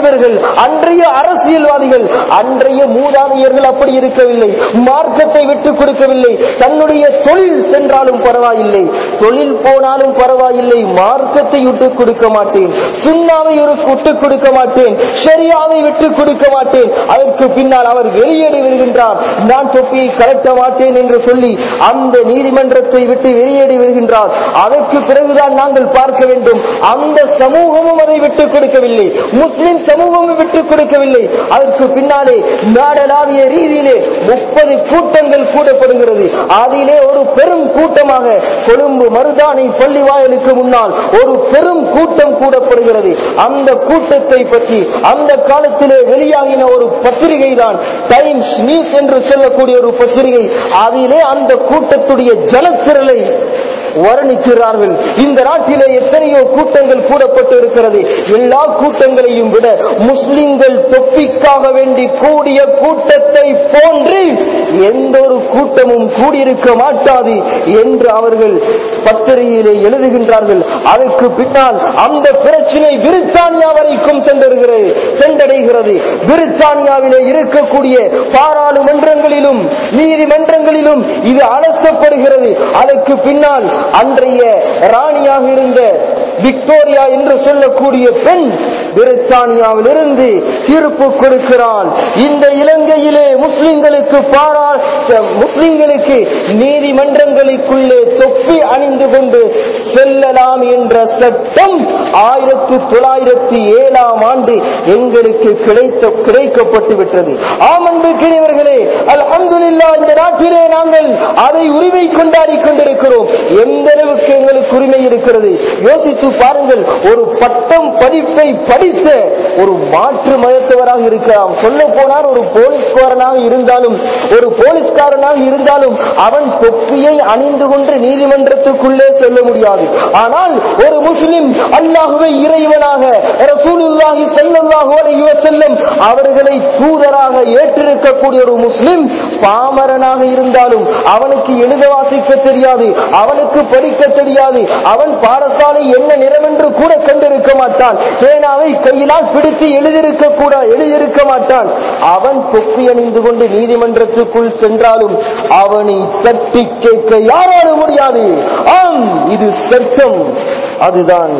தலைவர்கள் அன்றைய அரசியல்வாதிகள் அன்றைய மூதாதையர்கள் அப்படி இருக்கவில்லை மார்க்கத்தை விட்டுக் கொடுக்கவில்லை தன்னுடைய தொழில் சென்றாலும் பரவாயில்லை தொழில் போனாலும் பரவாயில்லை மார்க்கத்தை விட்டுக் கொடுக்க மாட்டேன் சுண்ணாவை விட்டுக் கொடுக்க மாட்டேன் ஷரியாவை விட்டுக் கொடுக்க மாட்டேன் அதற்கு பின்னால் அவர் வெளியேறி வருகின்றார் நான் தொப்பியை கலட்ட மாட்டேன் என்று சொல்லி அந்த நீதிமன்றத்தை விட்டு வெளியேறி வருகின்றார் அதற்கு பிறகுதான் நாங்கள் பார்க்க வேண்டும் அந்த சமூகமும் அதை விட்டுக் கொடுக்கவில்லை முஸ்லிம் சமூகமும் விட்டுக் கொடுக்கவில்லை அதற்கு பின்னாலே நாடளாவிய ரீதியிலே முப்பது கூட்டங்கள் கூடப்படுகிறது அதிலே ஒரு பெரும் கூட்டமாக கொழும்பு மருதானை பள்ளி வாயிலுக்கு முன்னால் ஒரு பெரும் கூட்டம் கூடப்படுகிறது அந்த கூட்டத்தை பற்றி அந்த காலத்திலே வெளியாகின ஒரு பத்திரிகை தான் டைம்ஸ் நியூஸ் என்று சொல்லக்கூடிய ஒரு பத்திரிகை அதிலே அந்த கூட்டத்துடைய ஜனத்திரலை வர்ணிக்கிறார்கள் இந்த நாட்டிலே எத்தனையோ கூட்டங்கள் கூடப்பட்டு இருக்கிறது எல்லா கூட்டங்களையும் விட முஸ்லிம்கள் தொப்பிக்காக வேண்டி கூடிய கூட்டத்தை போன்று எந்த ஒரு கூட்டமும் கூடியிருக்க மாட்டாது என்று அவர்கள் பத்திரிகையிலே எழுதுகின்றார்கள் அதற்கு பின்னால் அந்த பிரச்சனை பிரித்தானியா வரைக்கும் சென்றிருக்கிறது சென்றடைகிறது பிரித்தானியாவிலே இருக்கக்கூடிய பாராளுமன்றங்களிலும் நீதிமன்றங்களிலும் இது அலசப்படுகிறது அதற்கு பின்னால் அன்றைய ராணியாக இருந்த விக்டோரியா என்று சொல்லக்கூடிய பெண் பிரித்தானியாவிலிருந்து தீர்ப்பு கொடுக்கிறான் இந்த இலங்கையிலே முஸ்லிம்களுக்கு பாரா முஸ்லிம்களுக்கு நீதிமன்றங்களுக்குள்ளே தொப்பி அணிந்து கொண்டு செல்லலாம் என்ற சட்டம் ஆயிரத்தி தொள்ளாயிரத்தி ஏழாம் ஆண்டு எங்களுக்கு கிடைத்த கிடைக்கப்பட்டு விட்டது ஆமன்பிற்கிறவர்களே அல்ஹம்துலில்லா இந்த நாட்டிலே நாங்கள் அதை உரிமை கொண்டாடி கொண்டிருக்கிறோம் எந்த அளவுக்கு எங்களுக்கு உரிமை இருக்கிறது யோசித்து பாருங்கள் ஒரு பட்டம் படிப்பை படித்த ஒரு மாற்று மதத்தவராக இருக்கலாம் சொல்ல போனால் ஒரு போலீஸ்காரனாக இருந்தாலும் ஒரு போலீஸ்காரனாக இருந்தாலும் அவன் தொப்பியை அணிந்து கொண்டு நீதிமன்றத்துக்குள்ளே செல்ல முடியாது ஆனால் ஒரு முஸ்லிம் அல்லாஹுவை இறைவனாக ரசூலுல்லாஹி ஸல்லல்லாஹு அலைஹி வஸல்லம் அவர்களை தூதராக ஏற்றிருக்கக்கூடிய ஒரு முஸ்லிம் பாமரனாக இருந்தாலும் அவனுக்கு எழுத வாசிக்க தெரியாது அவனுக்கு படிக்க தெரியாது அவன் பாடசாலை என்ன நிறம் என்று கூட கண்டிருக்க மாட்டான் பேனாவை கையினால் பிடித்து எழுதியிருக்க கூட எழுதியிருக்க மாட்டான் அவன் தொப்பி அணிந்து கொண்டு நீதிமன்றத்துக்குள் சென்றாலும் அவனை தட்டி கேட்க யாராலும் முடியாது ஆம் இது சட்டம் அதுதான்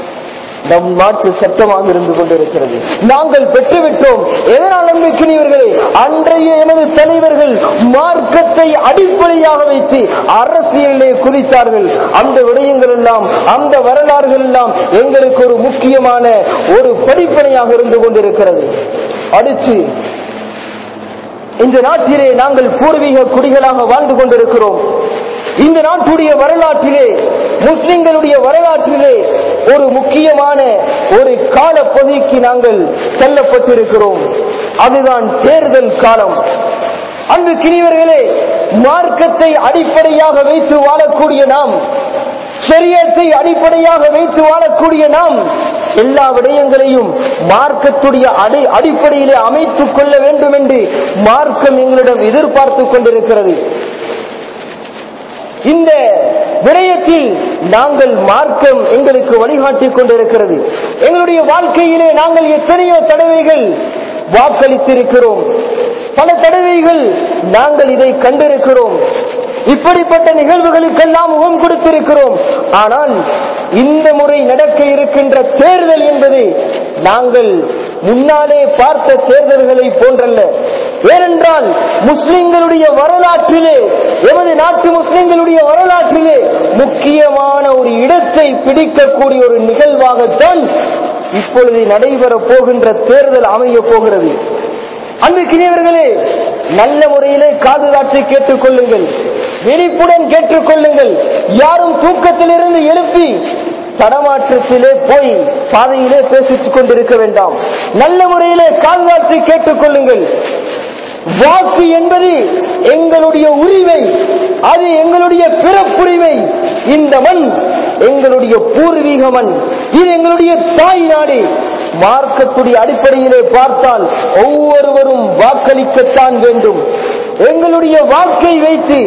நம் நாட்டு சட்டமாக இருந்து கொண்டிருக்கிறது நாங்கள் பெற்றுவிட்டோம் எதனால் நம்பிக்கையவர்களே அன்றைய எமது தலைவர்கள் மார்க்கத்தை அடிப்படையாக வைத்து அரசியலிலே குதித்தார்கள் அந்த விடயங்கள் எல்லாம் அந்த வரலாறுகள் எல்லாம் எங்களுக்கு ஒரு முக்கியமான ஒரு படிப்பனையாக இருந்து கொண்டிருக்கிறது அடுத்து இந்த நாட்டிலே நாங்கள் பூர்வீக குடிகளாக வாழ்ந்து கொண்டிருக்கிறோம் இந்த நாட்டுடைய வரலாற்றிலே முஸ்லிம்களுடைய வரலாற்றிலே ஒரு முக்கியமான ஒரு காலப்பகுதிக்கு நாங்கள் செல்லப்பட்டிருக்கிறோம் அதுதான் தேர்தல் காலம் அன்பு கிணிவர்களே மார்க்கத்தை அடிப்படையாக வைத்து வாழக்கூடிய நாம் சரியத்தை அடிப்படையாக வைத்து வாழக்கூடிய நாம் எல்லா விடயங்களையும் மார்க்கத்துடைய அடி அடிப்படையிலே அமைத்துக் கொள்ள வேண்டும் என்று மார்க்கம் எங்களிடம் எதிர்பார்த்து கொண்டிருக்கிறது இந்த விடயத்தில் நாங்கள் மார்க்கம் எங்களுக்கு வழிகாட்டிக் கொண்டிருக்கிறது எங்களுடைய வாழ்க்கையிலே நாங்கள் எத்தனையோ தடவைகள் வாக்களித்திருக்கிறோம் பல தடவைகள் நாங்கள் இதை கண்டிருக்கிறோம் இப்படிப்பட்ட நிகழ்வுகளுக்கெல்லாம் முகம் கொடுத்திருக்கிறோம் ஆனால் இந்த முறை நடக்க இருக்கின்ற தேர்தல் என்பது நாங்கள் முன்னாலே பார்த்த தேர்தல்களை போன்றல்ல ஏனென்றால் முஸ்லிம்களுடைய வரலாற்றிலே எமது நாட்டு முஸ்லிம்களுடைய வரலாற்றிலே முக்கியமான ஒரு இடத்தை பிடிக்கக்கூடிய ஒரு நிகழ்வாகத்தான் இப்பொழுது நடைபெற போகின்ற தேர்தல் அமைய போகிறது அன்புக்கினியவர்களே நல்ல முறையிலே காது காற்றி கேட்டுக் கொள்ளுங்கள் விழிப்புடன் கேட்டுக்கொள்ளுங்கள் யாரும் தூக்கத்திலிருந்து எழுப்பி தடமாற்றத்திலே போய் பாதையிலே பேசித்துக் கொண்டிருக்க வேண்டாம் நல்ல முறையிலே கால்வாற்றி கேட்டுக்கொள்ளுங்கள் வாக்கு என்பது எங்களுடைய உரிமை அது எங்களுடைய பிறப்புரிமை இந்த மண் எங்களுடைய பூர்வீக மண் இது எங்களுடைய தாய் நாடு மார்க்கத்துடைய அடிப்படையிலே பார்த்தால் ஒவ்வொருவரும் வாக்களிக்கத்தான் வேண்டும் எங்களுடைய வாக்கை வைத்து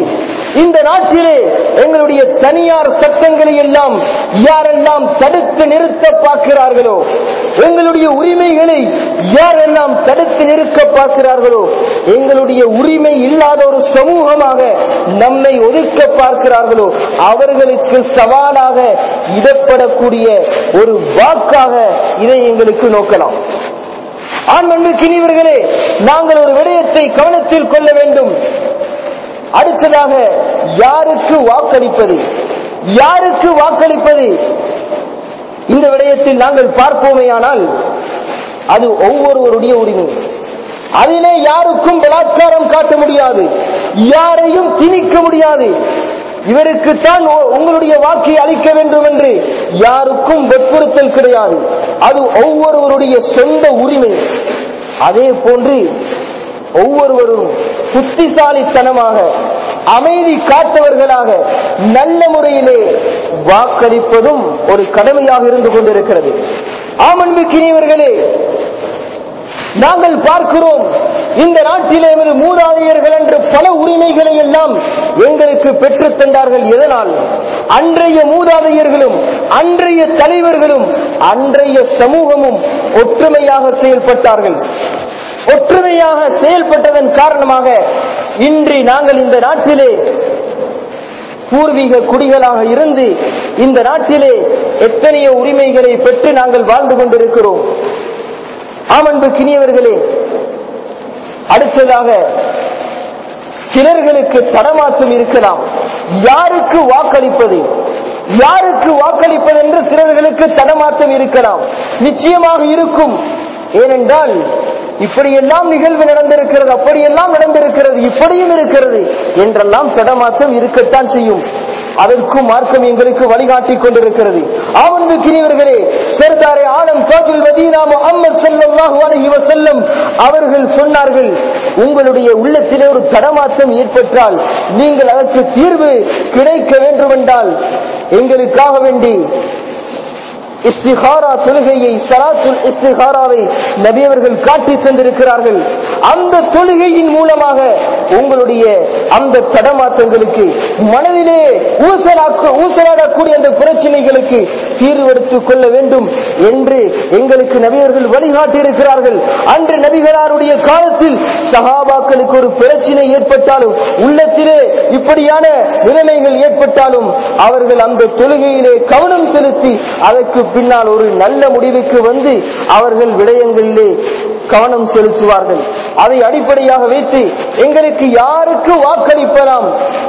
இந்த நாட்டிலே எங்களுடைய தனியார் சட்டங்களை எல்லாம் யாரெல்லாம் தடுத்து நிறுத்த பார்க்கிறார்களோ எங்களுடைய உரிமைகளை யாரெல்லாம் தடுத்து நிறுத்த பார்க்கிறார்களோ எங்களுடைய உரிமை இல்லாத ஒரு சமூகமாக நம்மை ஒதுக்க பார்க்கிறார்களோ அவர்களுக்கு சவாலாக இடப்படக்கூடிய ஒரு வாக்காக இதை எங்களுக்கு நோக்கலாம் ஆண்மன்பு கிணிவர்களே நாங்கள் ஒரு விடயத்தை கவனத்தில் கொள்ள வேண்டும் அடுத்ததாக யாருக்கு வாக்களிப்பது யாருக்கு வாக்களிப்பது இந்த விடயத்தில் நாங்கள் பார்ப்போமேயானால் அது ஒவ்வொருவருடைய உரிமை அதிலே யாருக்கும் பலாத்காரம் காட்ட முடியாது யாரையும் திணிக்க முடியாது இவருக்குத்தான் உ- உங்களுடைய வாக்கை அளிக்க வேண்டும் என்று யாருக்கும் வற்புறுத்தல் கிடையாது அது ஒவ்வொருவருடைய சொந்த உரிமை அதே போன்று ஒவ்வொருவரும் புத்திசாலித்தனமாக அமைதி காத்தவர்களாக நல்ல முறையிலே வாக்களிப்பதும் ஒரு கடமையாக இருந்து கொண்டிருக்கிறது ஆமன்பிக்கினியவர்களே நாங்கள் பார்க்கிறோம் இந்த நாட்டிலே எமது மூதாதையர்கள் என்று பல உரிமைகளை எல்லாம் எங்களுக்கு பெற்றுத் தந்தார்கள் எதனால் அன்றைய மூதாதையர்களும் அன்றைய தலைவர்களும் அன்றைய சமூகமும் ஒற்றுமையாக செயல்பட்டார்கள் ஒற்றுமையாக செயல்பட்டதன் காரணமாக இன்று நாங்கள் இந்த நாட்டிலே பூர்வீக குடிகளாக இருந்து இந்த நாட்டிலே எத்தனையோ உரிமைகளை பெற்று நாங்கள் வாழ்ந்து கொண்டிருக்கிறோம் ஆமன்பு கிணியவர்களே அடுத்ததாக சிலர்களுக்கு தடமாற்றம் இருக்கலாம் யாருக்கு வாக்களிப்பது யாருக்கு வாக்களிப்பது என்று சிலர்களுக்கு தடமாற்றம் இருக்கலாம் நிச்சயமாக இருக்கும் ஏனென்றால் இப்படியெல்லாம் நிகழ்வு நடந்திருக்கிறது அப்படியெல்லாம் நடந்திருக்கிறது இப்படியும் இருக்கிறது என்றெல்லாம் தடமாற்றம் இருக்கத்தான் செய்யும் அதற்கும் மார்க்கம் எங்களுக்கு வழிகாட்டி கொண்டிருக்கிறது ஆவன்பு கிரிவர்களே சர்தாரே ஆலம் தாஜுல் மதீனா முஹம்மது ஸல்லல்லாஹு அலைஹி வஸல்லம் அவர்கள் சொன்னார்கள் உங்களுடைய உள்ளத்திலே ஒரு தடமாற்றம் ஏற்பட்டால் நீங்கள் அதற்கு தீர்வு கிடைக்க வேண்டுமென்றால் எங்களுக்காக வேண்டி இஸ்திகாரா தொழுகையை சலாத்துல் இஸ்திகாராவை நபியவர்கள் காட்டி தந்திருக்கிறார்கள் அந்த தொழுகையின் மூலமாக உங்களுடைய அந்த தடமாற்றங்களுக்கு மனதிலே ஊசலாக்க ஊசலாடக்கூடிய அந்த பிரச்சனைகளுக்கு தீர்வெடுத்துக் கொள்ள வேண்டும் என்று எங்களுக்கு நபியவர்கள் வழிகாட்டி இருக்கிறார்கள் அன்று நபிகளாருடைய காலத்தில் சகாபாக்களுக்கு ஒரு பிரச்சனை ஏற்பட்டாலும் உள்ளத்திலே இப்படியான நிலைமைகள் ஏற்பட்டாலும் அவர்கள் அந்த தொழுகையிலே கவனம் செலுத்தி அதற்கு பின்னால் ஒரு நல்ல முடிவுக்கு வந்து அவர்கள் விடயங்களிலே கவனம் செலுத்துவார்கள் அதை அடிப்படையாக வைத்து எங்களுக்கு யாருக்கு வாக்களிப்பலாம்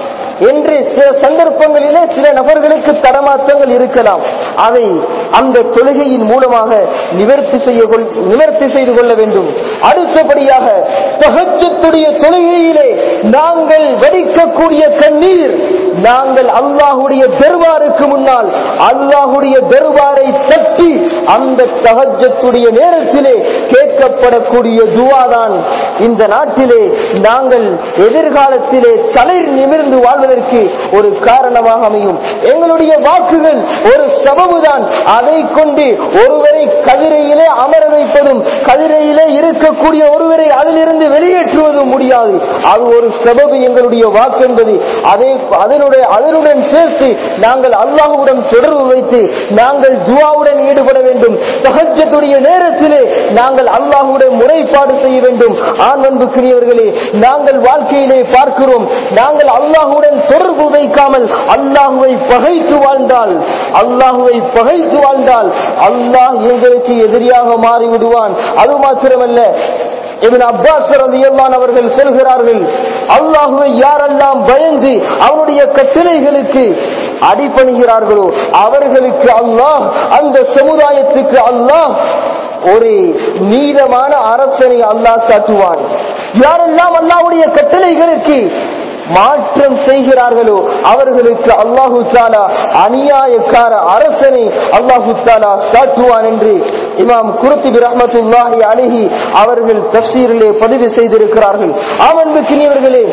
என்று சில சந்தர்ப்பங்களிலே சில நபர்களுக்கு தரமாற்றங்கள் இருக்கலாம் அதை அந்த தொழுகையின் மூலமாக நிவர்த்தி செய்ய கொள்- நிவர்த்தி செய்து கொள்ள வேண்டும் அடுத்தபடியாக தகச்சத்துடைய தொழுகையிலே நாங்கள் வெடிக்கக்கூடிய கண்ணீர் நாங்கள் அல்லாஹுடைய தர்பாருக்கு முன்னால் அல்லாஹுடைய தர்பாரை தட்டி அந்த தகஜத்துடைய நேரத்திலே கேட்கப்படக்கூடிய துவாதான் இந்த நாட்டிலே நாங்கள் எதிர்காலத்திலே தலை நிமிர்ந்து வாழ்வதற்கு ஒரு காரணமாக அமையும் எங்களுடைய வாக்குகள் ஒரு சபபுதான் அதை கொண்டு ஒருவரை கதிரையிலே அமர வைப்பதும் கதிரையிலே இருக்கக்கூடிய ஒருவரை அதிலிருந்து வெளியேற்றுவதும் முடியாது அது ஒரு சபபு எங்களுடைய வாக்கு என்பது அதே அதனுடைய அதனுடன் சேர்த்து நாங்கள் அல்லாஹுடன் தொடர்பு வைத்து நாங்கள் துவாவுடன் ஈடுபட வேண்டும் தஹஜத்துடைய நேரத்திலே நாங்கள் அல்லாஹுடன் முறைப்பாடு செய்ய வேண்டும் ஆண் அன்புக்குரியவர்களே நாங்கள் வாழ்க்கையிலே பார்க்கிறோம் நாங்கள் அல்லாஹுடன் தொடர்பு வைக்காமல் அல்லாஹுவை பகைத்து வாழ்ந்தால் அல்லாஹுவை பகைத்து வாழ்ந்தால் அல்லாஹ் எங்களுக்கு எதிரியாக மாறி விடுவான் அது மாத்திரமல்ல இவன் அப்பாஸ் ரலியல்லாஹு அவர்கள் சொல்கிறார்கள் அல்லாஹுவை யாரெல்லாம் பயந்து அவனுடைய கட்டளைகளுக்கு அடிபணிகிறார்களோ அவர்களுக்கு அல்லாஹ் அந்த சமுதாயத்துக்கு அல்லாஹ் ஒரு நீதமான அரசனை அல்லாஹ் சாட்டுவான் யாரெல்லாம் அல்லாஹ்வுடைய கட்டளைகளுக்கு மாற்றம் செய்கிறார்களோ அவர்களுக்கு அல்லாஹு தாலா அநியாயக்கார அரசனை அல்லாஹு தாலா சாட்டுவான் என்று இமாம் குருத்திபி ரஹமத்துல்லாஹி அலிஹி அவர்கள் தப்சீரிலே பதிவு செய்திருக்கிறார்கள் ஆமன்புக்கினியவர்களே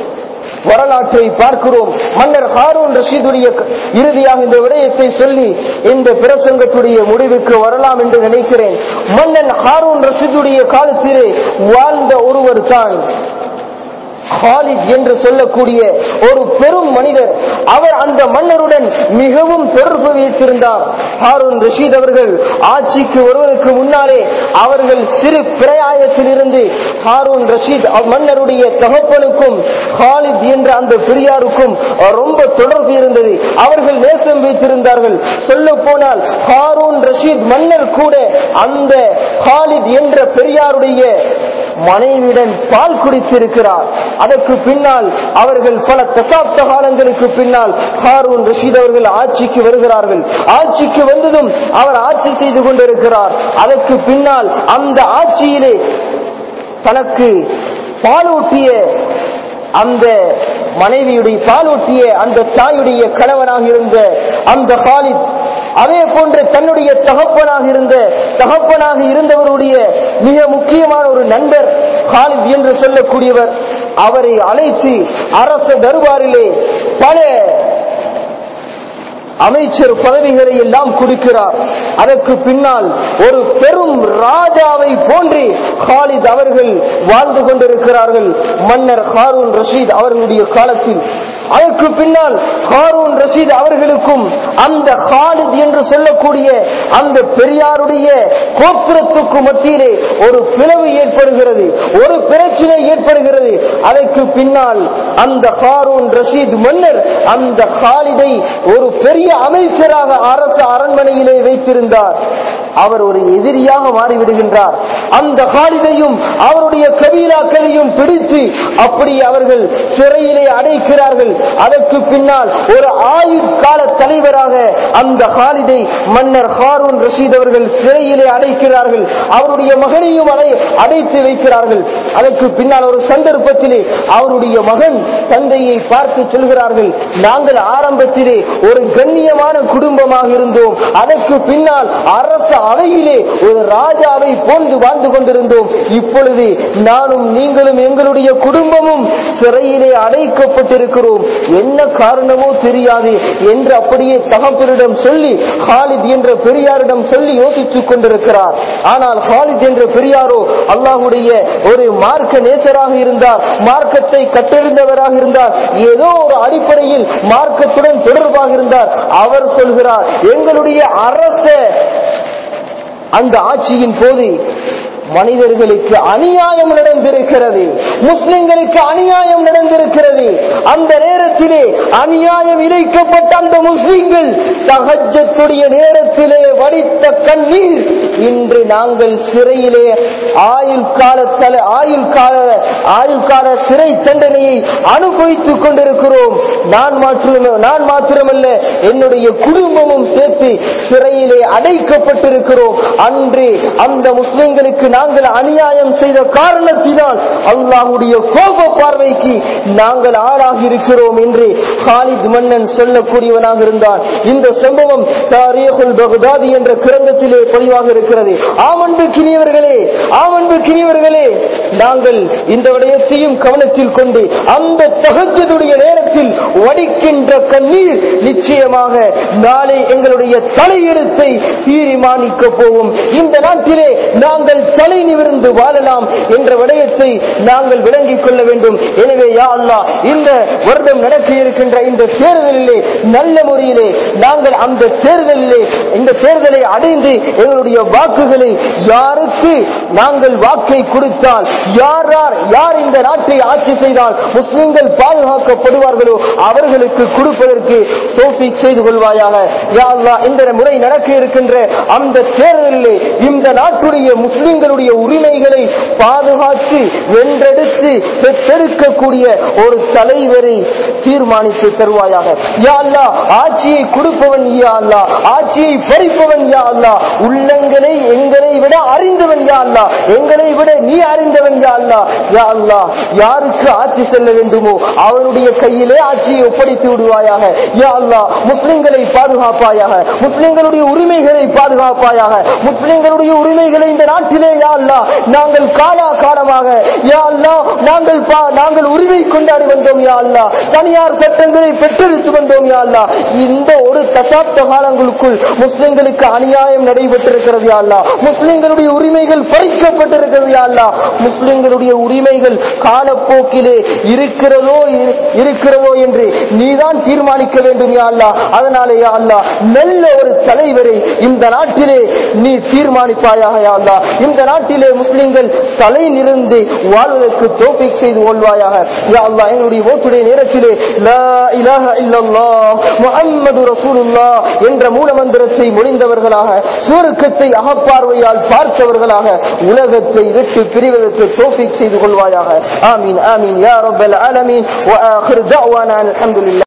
வரலாற்றை பார்க்கிறோம் மன்னர் ஹாரூன் ரஷீதுடைய க- இறுதியாக இந்த விடயத்தை சொல்லி இந்த பிரசங்கத்துடைய முடிவுக்கு வரலாம் என்று நினைக்கிறேன் மன்னன் ஹாரூன் ரஷீதுடைய காலத்திலே வாழ்ந்த ஒருவர் தான் ஹாலித் என்று சொல்லக்கூடிய ஒரு பெரும் மனிதர் அவர் அந்த மன்னருடன் மிகவும் தொடர்பு வைத்திருந்தார் ஹாரூன் ரஷீத் அவர்கள் ஆட்சிக்கு வருவதற்கு முன்னாலே அவர்கள் சிறு பிரயாயத்தில் இருந்து ஹாரூன் ரஷீத் மன்னருடைய தகப்பனுக்கும் ஹாலித் என்ற அந்த பெரியாருக்கும் ரொம்ப தொடர்பு இருந்தது அவர்கள் நேசம் வைத்திருந்தார்கள் சொல்ல போனால் ஹாரூன் ரஷீத் மன்னர் கூட அந்த ஹாலித் என்ற பெரியாருடைய மனைவியுடன் பால் குடித்திருக்கிறார் அதற்கு பின்னால் அவர்கள் பல தசாப்த காலங்களுக்கு பின்னால் ஹாரூன் ரஷீத் அவர்கள் ஆட்சிக்கு வருகிறார்கள் ஆட்சிக்கு வந்ததும் அவர் ஆட்சி செய்து கொண்டிருக்கிறார் அதற்கு பின்னால் அந்த ஆட்சியிலே தனக்கு பாலூட்டிய அந்த மனைவியுடைய பாலூட்டிய அந்த தாயுடைய கணவனாக இருந்த அந்த ஹாலித் அதே போன்று தன்னுடைய தகப்பனாக இருந்த தகப்பனாக இருந்தவருடைய மிக முக்கியமான ஒரு நண்பர் ஹாலித் என்று சொல்லக்கூடியவர் அவரை அழைத்து அரச தர்பாரிலே பல அமைச்சர் பதவிகளை எல்லாம் கொடுக்கிறார் அதற்கு பின்னால் ஒரு பெரும் ராஜாவை போன்று ஹாலித் அவர்கள் வாழ்ந்து கொண்டிருக்கிறார்கள் மன்னர் ஹாரூன் ரஷீத் அவர்களுடைய காலத்தில் அதற்கு பின்னால் ஹாரூன் ரஷீத் அவர்களுக்கும் அந்த ஹாலித் என்று சொல்லக்கூடிய அந்த பெரியாருடைய கோத்திரத்துக்கு மத்தியிலே ஒரு பிளவு ஏற்படுகிறது ஒரு பிரச்சனை ஏற்படுகிறது அதற்கு பின்னால் அந்த ஹாரூன் ரஷீத் மன்னர் அந்த ஹாலிதை ஒரு பெரிய அமைச்சராக அரசு அரண்மனையிலே வைத்திருந்தார் அவர் ஒரு எதிரியாக மாறிவிடுகின்றார் அந்த ஹாலிதையும் அவருடைய கபீலாக்களையும் பிடித்து அப்படி அவர்கள் சிறையிலே அடைக்கிறார்கள் அதற்கு பின்னால் ஒரு ஆயுட்கால தலைவராக அந்த ஹாலிதை மன்னர் ஹாரூன் ரஷீத் அவர்கள் சிறையிலே அடைக்கிறார்கள் அவருடைய மகனையும் அடை அடைத்து வைக்கிறார்கள் அதற்கு பின்னால் ஒரு சந்தர்ப்பத்திலே அவருடைய மகன் தந்தையை பார்த்து சொல்கிறார்கள் நாங்கள் ஆரம்பத்திலே ஒரு கண்ணியமான குடும்பமாக இருந்தோம் அதற்கு பின்னால் அரச அவையிலே ஒரு ராஜாவை போன்று வாழ்ந்து கொண்டிருந்தோம் இப்பொழுது நானும் நீங்களும் எங்களுடைய குடும்பமும் சிறையிலே அடைக்கப்பட்டிருக்கிறோம் என்ன காரணமோ தெரியாது என்று அப்படியே தகப்பனிடம் சொல்லி ஹாலித் என்ற பெரியாரிடம் சொல்லி யோசித்துக் கொண்டிருக்கிறார் ஆனால் ஹாலித் என்ற பெரியாரோ அல்லாஹுடைய ஒரு மார்க்க நேசராக இருந்தார் மார்க்கத்தை கட்டெழுந்தவராக இருந்தார் ஏதோ ஒரு அடிப்படையில் மார்க்கத்துடன் தொடர்பாக இருந்தார் அவர் சொல்கிறார் எங்களுடைய அரச அந்த ஆட்சியின் போது மனிதர்களுக்கு அநியாயம் நடந்திருக்கிறது முஸ்லிம்களுக்கு அநியாயம் நடந்திருக்கிறது அந்த நேரத்திலே அநியாயம் இழைக்கப்பட்ட அந்த முஸ்லிம்கள் தகஜத்துடைய நேரத்திலே வடித்த கண்ணீர் இன்று நாங்கள் சிறையிலே ஆயுள் கால தல ஆயுள் கால ஆயுள் கால சிறை தண்டனையை அனுபவித்துக் கொண்டிருக்கிறோம் நான் மாத்திரம் நான் மாத்திரமல்ல என்னுடைய குடும்பமும் சேர்த்து சிறையிலே அடைக்கப்பட்டிருக்கிறோம் அன்று அந்த முஸ்லிம்களுக்கு நாங்கள் அநியாயம் செய்த காரணத்தினால் அல்லாஹுடைய கோப பார்வைக்கு நாங்கள் ஆளாகி இருக்கிறோம் என்று காலித் மன்னன் சொல்லக்கூடியவனாக இருந்தான் இந்த சம்பவம் தாரீகுல் பகுதாதி என்ற கிரந்தத்திலே பதிவாக இருக்கிறது ஆமன்பு கிணியவர்களே ஆமன்பு கிணியவர்களே நாங்கள் இந்த விடயத்தையும் கவனத்தில் கொண்டு அந்த தகஜதுடைய நேரத்தில் வடிக்கின்ற கண்ணீர் நிச்சயமாக நாளை எங்களுடைய தலையெழுத்தை தீர்மானிக்க போகும் இந்த நாட்டிலே நாங்கள் தலை நிமிர்ந்து வாழலாம் என்ற விடயத்தை நாங்கள் விளங்கிக் கொள்ள வேண்டும் எனவே யா அல்லாஹ் இந்த வருடம் நடக்க இருக்கின்ற இந்த தேர்தலிலே நல்ல முறையிலே நாங்கள் அந்த தேர்தலிலே இந்த தேர்தலை அடைந்து எங்களுடைய வாக்குகளை யாருக்கு நாங்கள் வாக்கை கொடுத்தால் யார் யார் யார் இந்த நாட்டை ஆட்சி செய்தால் முஸ்லிம்கள் பாதுகாக்கப்படுவார்களோ அவர்களுக்கு கொடுப்பதற்கு தோஃபிக் செய்து கொள்வாயாக யா அல்லாஹ் இந்த முறை நடக்க இருக்கின்ற அந்த தேர்தலிலே இந்த நாட்டுடைய முஸ்லிம்களுடைய உரிமைகளை பாதுகாத்து வென்றெடுத்து பெற்றெடுக்கக்கூடிய ஒரு தலைவரை தீர்மானித்து தருவாயாக யா அல்லாஹ் ஆட்சியை கொடுப்பவன் யா அல்லாஹ் ஆட்சியை பறிப்பவன் யா அல்லாஹ் உள்ளங்களை எங்களை விட அறிந்தவன் யா அல்லாஹ் எங்களை விட நீ அறிந்தவன் யா அல்லாஹ் யா அல்லாஹ் யாருக்கு ஆட்சி செல்ல வேண்டுமோ அவருடைய கையிலே ஆட்சியை ஒப்படைத்து விடுவாயாக யா அல்லாஹ் முஸ்லிம்களை பாதுகாப்பாயாக முஸ்லிம்களுடைய உரிமைகளை பாதுகாப்பாயாக முஸ்லிம்களுடைய உரிமைகளை இந்த நாட்டிலே யா அல்லாஹ் நாங்கள் காலா காலமாக யா அல்லாஹ் நாங்கள் பா- நாங்கள் உரிமை கொண்டாடி வந்தோம் யா அல்லாஹ் தனியார் சட்டங்களை பெற்றெடுத்து வந்தோம் யா அல்லாஹ் இந்த ஒரு ஒரு தசாப்த காலங்களுக்குள் முஸ்லிம்களுக்கு அநியாயம் நடைபெற்றிருக்கிறது யா அல்லாஹ் முஸ்லிம்களுடைய உரிமைகள் பறிக்கப்பட்டிருக்கிறது யா அல்லாஹ் முஸ்லிம்களுடைய உரிமைகள் காலப்போக்கிலே இருக்கிறதோ இரு- இருக்கிறதோ என்று நீதான் தீர்மானிக்க வேண்டும் யா அல்லாஹ் அதனாலே யா அல்லாஹ் நல்ல ஒரு தலைவரை இந்த நாட்டிலே நீ தீர்மானிப்பாயாக யா அல்லாஹ் இந்த நாட்டிலே முஸ்லிம்கள் தலை நிறுந்து வாழ்வதற்கு தோஃபிக் செய்து கொள்வாயாக யா அல்லாஹ் என்னுடைய ஓட்டுடைய நேரத்திலே லா இலாஹ இல்லல்லாஹ் முஹம்மது ரசூலுல்லாஹ் என்ற மூலமந்திரத்தை மொழிந்தவர்களாக சுவர்க்கத்தை அகப்பார்வையால் பார்த்தவர்களாக உலகத்தை விட்டு பிரிவதற்கு தோஃபிக் செய்து கொள்வாயாக ஆமீன் ஆமீன் யா ரப்பல் ஆலமீன் வஆகிர் தஅவானா அல்ஹம்துலில்லாஹ்